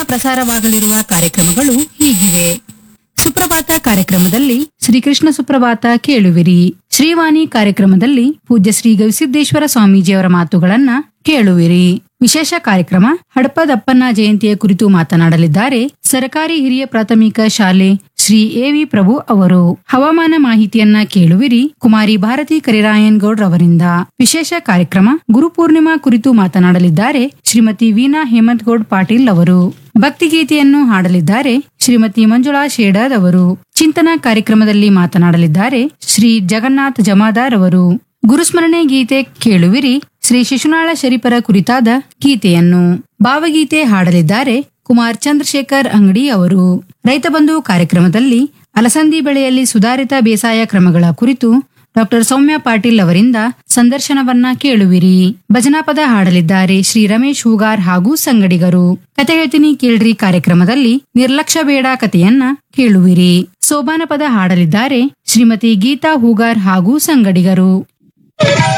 ಪ್ರಸಾರವಾಗಲಿರುವ ಕಾರ್ಯಕ್ರಮಗಳು ಹೀಗಿವೆ ಸುಪ್ರಭಾತ ಕಾರ್ಯಕ್ರಮದಲ್ಲಿ ಶ್ರೀಕೃಷ್ಣ ಸುಪ್ರಭಾತ ಕೇಳುವಿರಿ ಶ್ರೀವಾಣಿ ಕಾರ್ಯಕ್ರಮದಲ್ಲಿ ಪೂಜ್ಯ ಶ್ರೀ ಗವಿಸಿದ್ದೇಶ್ವರ ಸ್ವಾಮೀಜಿಯವರ ಮಾತುಗಳನ್ನ ಕೇಳುವಿರಿ ವಿಶೇಷ ಕಾರ್ಯಕ್ರಮ ಹಡಪದಪ್ಪನ ಜಯಂತಿಯ ಕುರಿತು ಮಾತನಾಡಲಿದ್ದಾರೆ ಸರ್ಕಾರಿ ಹಿರಿಯ ಪ್ರಾಥಮಿಕ ಶಾಲೆ ಶ್ರೀ ಎವಿ ಪ್ರಭು ಅವರು ಹವಾಮಾನ ಮಾಹಿತಿಯನ್ನ ಕೇಳುವಿರಿ ಕುಮಾರಿ ಭಾರತಿ ಕರಿರಾಯನ್ ಗೌಡ್ ರವರಿಂದ ವಿಶೇಷ ಕಾರ್ಯಕ್ರಮ ಗುರುಪೂರ್ಣಿಮಾ ಕುರಿತು ಮಾತನಾಡಲಿದ್ದಾರೆ ಶ್ರೀಮತಿ ವೀಣಾ ಹೇಮಂತ್ ಗೌಡ್ ಪಾಟೀಲ್ ಅವರು ಭಕ್ತಿಗೀತೆಯನ್ನು ಹಾಡಲಿದ್ದಾರೆ ಶ್ರೀಮತಿ ಮಂಜುಳಾ ಶೇಡದ್ ಅವರು ಚಿಂತನಾ ಕಾರ್ಯಕ್ರಮದಲ್ಲಿ ಮಾತನಾಡಲಿದ್ದಾರೆ ಶ್ರೀ ಜಗನ್ನಾಥ್ ಜಮಾದಾರ್ ಅವರು ಗುರುಸ್ಮರಣೆ ಗೀತೆ ಕೇಳುವಿರಿ ಶ್ರೀ ಶಿಶುನಾಳ ಶರೀಫರ ಕುರಿತಾದ ಗೀತೆಯನ್ನು ಭಾವಗೀತೆ ಹಾಡಲಿದ್ದಾರೆ ಕುಮಾರ್ ಚಂದ್ರಶೇಖರ್ ಅಂಗಡಿ ಅವರು ರೈತ ಬಂಧು ಕಾರ್ಯಕ್ರಮದಲ್ಲಿ ಅಲಸಂದಿ ಬೆಳೆಯಲ್ಲಿ ಸುಧಾರಿತ ಬೇಸಾಯ ಕ್ರಮಗಳ ಕುರಿತು ಡಾಕ್ಟರ್ ಸೌಮ್ಯ ಪಾಟೀಲ್ ಅವರಿಂದ ಸಂದರ್ಶನವನ್ನ ಕೇಳುವಿರಿ ಭಜನಾ ಪದ ಹಾಡಲಿದ್ದಾರೆ ಶ್ರೀ ರಮೇಶ್ ಹೂಗಾರ್ ಹಾಗೂ ಸಂಗಡಿಗರು ಕತೆ ಹೇಳ್ತೀನಿ ಕೇಳ್ರಿ ಕಾರ್ಯಕ್ರಮದಲ್ಲಿ ನಿರ್ಲಕ್ಷ್ಯ ಬೇಡ ಕಥೆಯನ್ನ ಕೇಳುವಿರಿ ಸೋಬಾನ ಪದ ಹಾಡಲಿದ್ದಾರೆ ಶ್ರೀಮತಿ ಗೀತಾ ಹೂಗಾರ್ ಹಾಗೂ ಸಂಗಡಿಗರು